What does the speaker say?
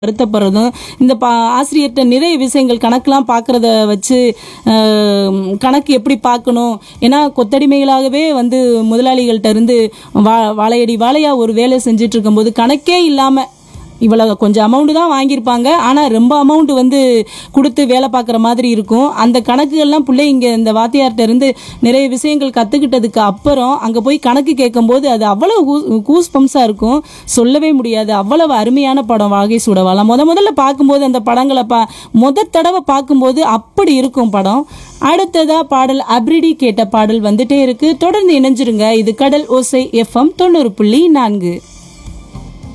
வருத்தப்படுறதும் இந்த பா ஆசிரியர்கிட்ட நிறைய விஷயங்கள் கணக்கெலாம் பார்க்குறத வச்சு ஆஹ், கணக்கு எப்படி பார்க்கணும் ஏன்னா கொத்தடிமைகளாகவே வந்து முதலாளிகள்கிட்ட இருந்து வா வாழையடி வாழையா ஒரு வேலை செஞ்சுட்டு இருக்கும்போது கணக்கே இல்லாமல் இவ்வளோ கொஞ்சம் அமௌண்ட் தான் வாங்கியிருப்பாங்க ஆனால் ரொம்ப அமௌண்ட் வந்து கொடுத்து வேலை பார்க்குற மாதிரி இருக்கும் அந்த கணக்குகள்லாம் பிள்ளை இங்கே இந்த வாத்தியார்ட்ட இருந்து நிறைய விஷயங்கள் கற்றுக்கிட்டதுக்கு அப்புறம் அங்கே போய் கணக்கு கேட்கும்போது அது அவ்வளோ கூஸ் பம்ஸாக இருக்கும் சொல்லவே முடியாது அவ்வளவு அருமையான படம் வாகை சூடவாலாம் முத முதல்ல பார்க்கும்போது அந்த படங்களை பா முத தடவை பார்க்கும்போது அப்படி இருக்கும் படம் அடுத்ததா பாடல் அப்ரிடி கேட்ட பாடல் வந்துட்டே இருக்கு தொடர்ந்து இணைஞ்சிருங்க இது கடல் ஓசை எஃப்எம் தொண்ணூறு புள்ளி நான்கு